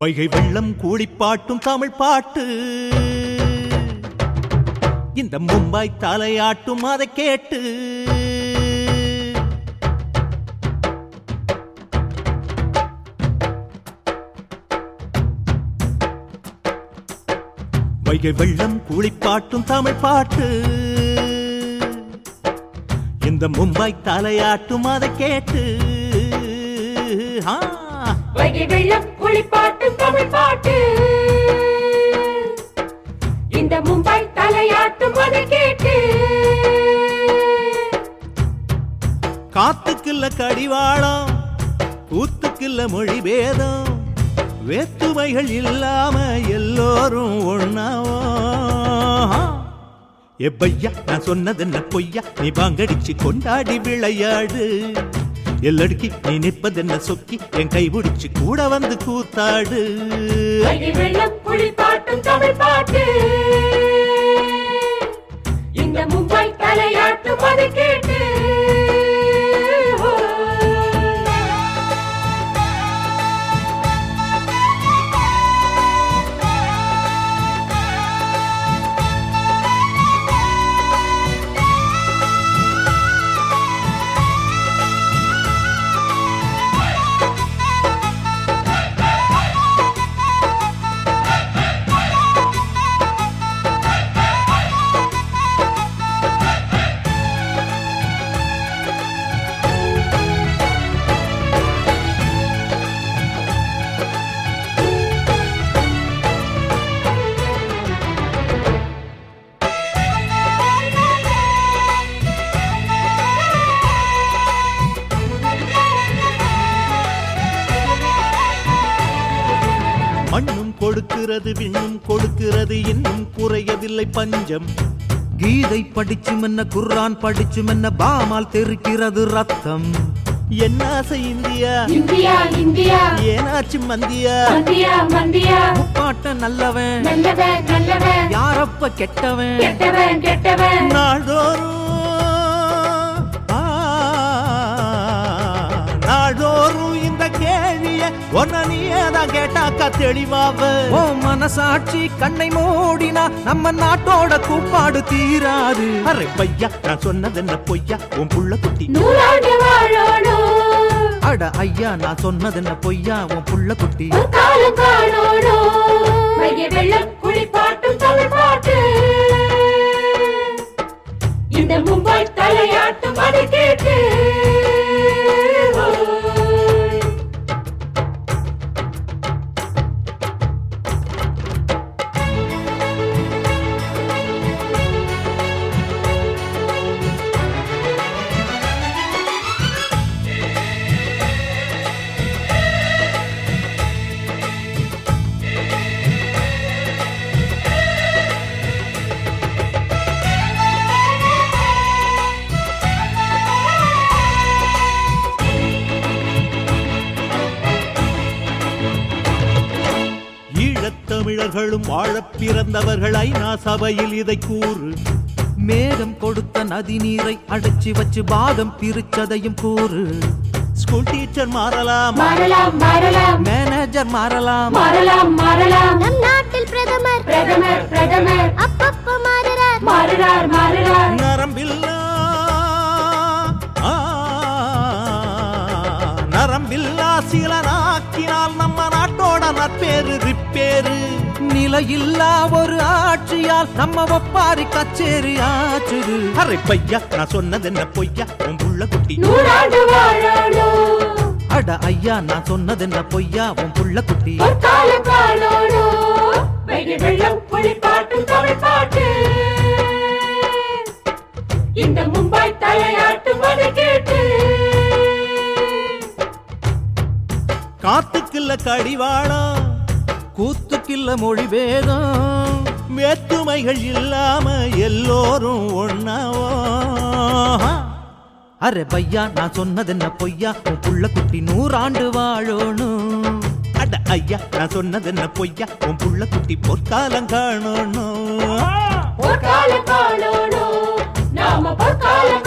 வைகை வெள்ளம் கூடிப்பாட்டும் தமிழ் பாட்டு இந்த மும்பை தலையாட்டும் அதை கேட்டு வைகை வெள்ளம் கூடிப்பாட்டும் தமிழ் பாட்டு இந்த மும்பை தலையாட்டும் அதை கேட்டு ஆ வைகை வெள்ளம் குளிப்பாட்டு தமிழ் பாட்டு இந்த மும்பை தலையாட்டும் அதை கேட்டு காத்துக்குள்ள கடிவாளம் கூத்துக்குள்ள மொழி பேதம் வேற்றுமைகள் இல்லாம எல்லோரும் ஒண்ணாவோ எப்பையா நான் சொன்னது என்ன பொய்யா நீ பாங்கடிச்சு கொண்டாடி விளையாடு எல்லடுக்கி நீ நிற்பதென்ன சொக்கி என் கை பிடிச்சு கூட வந்து கூத்தாடு வைகை வெள்ளம் குளிப்பாட்டும் தமிழ் பாட்டு இந்த மும்பை தலையாட்டும் அதை கேட்டு மண்ணும் கொடுக்கிறது விண்ணும் கொடுக்கிறது இன்னும் குறையவில்லை பஞ்சம் கீதை படிச்சு என்ன குர்ஆன் படிச்சு என்ன பாமால் தெரிக்கிறது ரத்தம் என்ன ஆசை இந்தியா இந்தியா இந்தியா ஏனாச்சு மந்தியா மந்தியா மந்தியா பாட்ட நல்லவன் நல்லவன் நல்லவன் யாரப்ப கெட்டவன் கெட்டவன் கெட்டவன் நாள்தோறும் ஆ, நாள்தோறும் இந்த கேள்விய ஒன்ன நீதான் கேட்டாக்கா தெளிவாவ ஓ மனசாட்சி கண்ணை மூடினா நம்ம நாட்டோட கூப்பாடு தீராது அரே பையா நான் சொன்னது என்ன பொய்யா உன் புள்ள குட்டி நூறாண்டு வாழணும் அட ஐயா நான் சொன்னது என்ன பொய்யா உன் புள்ள குட்டி ஒரு காலம் காணணும் வைகை வெள்ளம் குளிப்பாட்டும் தமிழ் பாட்டு இந்த மும்பை தலையாட்டும் அதை கேட்டு ஈழத்தமிழர்களும் வாழப் பிறந்தவர்கள் ஐநா சபையில் இதை கூறு மேகம் கொடுத்த நதி நீரை அடைச்சு வச்சு பாதம் பிரிச்சதையும் கூறு ஸ்கூல் டீச்சர் மாறலாம் மாறலாம் மாறலாம் மேனேஜர் மாறலாம் மாறலாம் மாறலாம் நம் நாட்டில் பிரதமர் பிரதமர் பிரதமர் அப்பப்ப மாறுறார் மாறுறார் மாறுறார் நரம்பில்லா ஆ, நரம்பில்லா சில நாக்கினால் நம்ம நாட்டோட நற்பேரு ரிப்பேரு நிலையில்லா ஒரு ஆட்சியால் நம்ம ஒப்பாரி கச்சேரி ஆச்சுது அரே பையா நான் சொன்னது என்ன பொய்யா உன் புள்ள குட்டி நூறாண்டு வாழணும் அட ஐயா நான் சொன்னது என்ன பொய்யா உன் புள்ள குட்டி ஒரு காலம் காணணும் வைகை வெள்ளம் குளிப்பாட்டும் தமிழ் பாட்டு இந்த மும்பை தலையாட்டும் அதை கேட்டு காத்துக்குள்ள கடிவாளம் கூத்துக்கில்ல மொழி வேதம் வேற்றுமைகள் இல்லாம எல்லோரும் ஒண்ணாவோ அரே பையா நான் சொன்னது என்ன பொய்யா உன் புள்ள குட்டி நூறாண்டு வாழணும் அட ஐயா நான் சொன்னது என்ன பொய்யா உன் புள்ள குட்டி பொற்காலம் காணணும் ஒரு காலம் காணணும் நாம பொற்காலம்